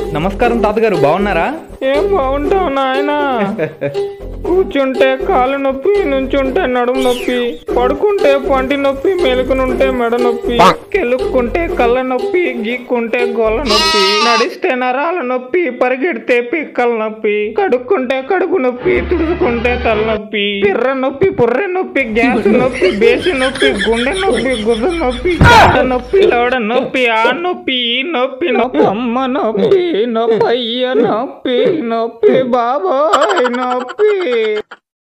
నమస్కారం తాతగారు బాగున్నారా ఏం బాగుంటావు నాయన కూర్చుంటే కాలు నొప్పి నుంచుంటే నడుము నొప్పి పడుకుంటే పంటి నొప్పి మెలుకునుంటే మెడ నొప్పి కెలుక్కుంటే కళ్ళ నొప్పి గీక్కుంటే గోళ్ళ నొప్పి నడిస్తే నరాల నొప్పి పరిగెడితే పిక్కల నొప్పి కడుక్కుంటే కడుపు నొప్పి తుడుచుకుంటే తలనొప్పి పిర్ర నొప్పి పుర్రె నొప్పి గ్యాస్ నొప్పి బేసి నొప్పి గుండె నొప్పి గుర్ర నొప్పి కాళ్ళ నొప్పి లోడ నొప్పి ఆ నొప్పి ఈ నొప్పి నొప్పి అమ్మ నొప్పి నొప్పి అయ్య నొప్పి నొప్పి బాబోయ్ నొప్పి